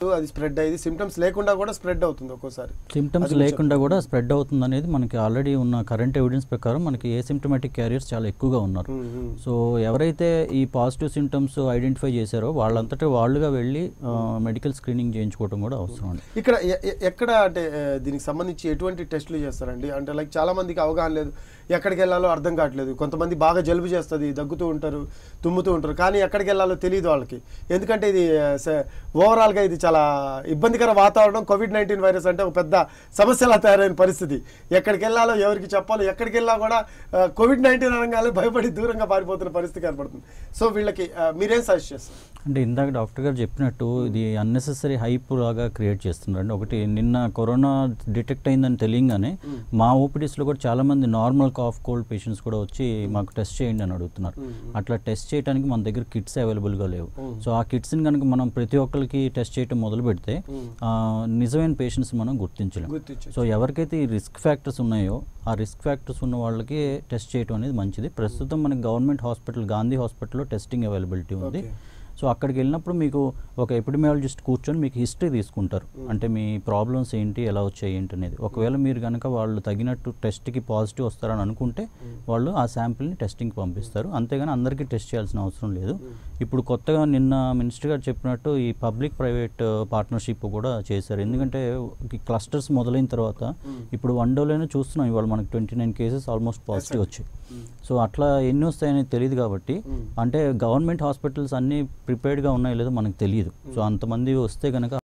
అది స్ప్రెడ్ అయ్యింది సిమ్టమ్స్ లేకుండా కూడా స్ప్రెడ్ అవుతుంది ఒక్కోసారి సిమ్టమ్స్ అది మీరు లేకుండా కూడా స్ప్రెడ్ అవుతుంది అనేది మనకి ఆల్రెడీ ఉన్న కరెంట్ ఎవిడెన్స్ ప్రకారం మనకి ఏ సిమ్టమాటిక్ క్యారియర్స్ చాలా ఎక్కువగా ఉన్నారు ఉమ్, ఉమ్. సో ఎవరైతే ఈ పాజిటివ్ సిమ్టమ్స్ ఐడెంటిఫై చేశారో వాళ్ళంతటా వాళ్ళుగా వెళ్ళి మెడికల్ స్క్రీనింగ్ చేయించుకోవడం కూడా అవసరం అండి ఇక్కడ ఎ- ఎ- ఎక్కడ అంటే ఏ, దీనికి సంబంధించి ఎటువంటి టెస్టులు చేస్తారండి అంటే లైక్ చాలా మందికి అవగాహన లేదు ఎక్కడికి వెళ్ళాలో అర్థం కావట్లేదు కొంతమంది బాగా జలుబు చేస్తుంది దగ్గుతూ ఉంటారు తుమ్ముతూ ఉంటారు కానీ ఎక్కడికి వెళ్ళాలో తెలియదు వాళ్ళకి ఎందుకంటే ఇది ఆ, స- ఓవరాల్గా ఇది చాలా ఇబ్బందికర వాతావరణం కోవిడ్ నైన్టీన్ వైరస్ అంటే ఒక పెద్ద సమస్యలా తయారైన పరిస్థితి ఎక్కడికి వెళ్ళాలో ఎవరికి చెప్పాలో ఎక్కడికి వెళ్ళా కూడా ఆ, కోవిడ్ నైన్టీన్ అనగానే భయపడి దూరంగా పారిపోతున్న పరిస్థితి ఏర్పడుతుంది సో వీళ్ళకి ఆ, మీరేం సజెస్ట్ చేస్తారు అంటే ఇందాక డాక్టర్ గారు చెప్పినట్టు ఇది అన్నెసెసరీ హైప్ లాగా క్రియేట్ చేస్తున్నారండి ఒకటి నిన్న కరోనా డిటెక్ట్ అయిందని తెలియగానే మా ఓపీడీస్లో కూడా చాలా మంది నార్మల్ కాఫ్ కోల్డ్ పేషెంట్స్ కూడా వచ్చి మాకు టెస్ట్ చేయండి అని అడుగుతున్నారు అట్లా టెస్ట్ చేయడానికి మన దగ్గర కిట్స్ అవైలబుల్గా లేవు సో ఆ కిట్స్ని కనుక మనం ప్రతి ఒక్కరికి టెస్ట్ చేయడం మొదలు పెడితే ఆ, నిజమైన పేషెంట్స్ మనం గుర్తించలేం గుర్తించు సో ఎవరికైతే ఈ రిస్క్ ఫ్యాక్టర్స్ ఉన్నాయో ఆ రిస్క్ ఫ్యాక్టర్స్ ఉన్న వాళ్ళకి టెస్ట్ చేయడం అనేది మంచిది ప్రస్తుతం మనకి గవర్నమెంట్ హాస్పిటల్ గాంధీ హాస్పిటల్లో టెస్టింగ్ అవైలబిలిటీ ఉంది Okay. సో అక్కడికి వెళ్ళినప్పుడు మీకు ఒక ఎపిడమియాలజిస్ట్ కూర్చొని మీకు హిస్టరీ తీసుకుంటారు అంటే మీ ప్రాబ్లమ్స్ ఏంటి ఎలా వచ్చాయి ఏంటి అనేది ఒకవేళ మీరు కనుక వాళ్ళు తగినట్టు టెస్ట్కి పాజిటివ్ వస్తారని అనుకుంటే వాళ్ళు ఆ శాంపిల్ని టెస్టింగ్కి పంపిస్తారు అంతేగాని అందరికీ టెస్ట్ చేయాల్సిన అవసరం లేదు ఇప్పుడు కొత్తగా నిన్న మినిస్టర్ గారు చెప్పినట్టు ఈ పబ్లిక్ ప్రైవేట్ పార్ట్నర్షిప్ కూడా చేశారు ఎందుకంటే ఈ క్లస్టర్స్ మొదలైన తర్వాత ఇప్పుడు వన్ డోలోనే చూస్తున్నాం ఇవాళ మనకి twenty nine cases almost positive వచ్చాయి సో అట్లా ఎన్ని వస్తాయనేది తెలియదు కాబట్టి అంటే గవర్నమెంట్ హాస్పిటల్స్ అన్నీ ప్రిపేర్డ్గా ఉన్నాయో లేదో మనకు తెలియదు సో అంతమంది వస్తే కనుక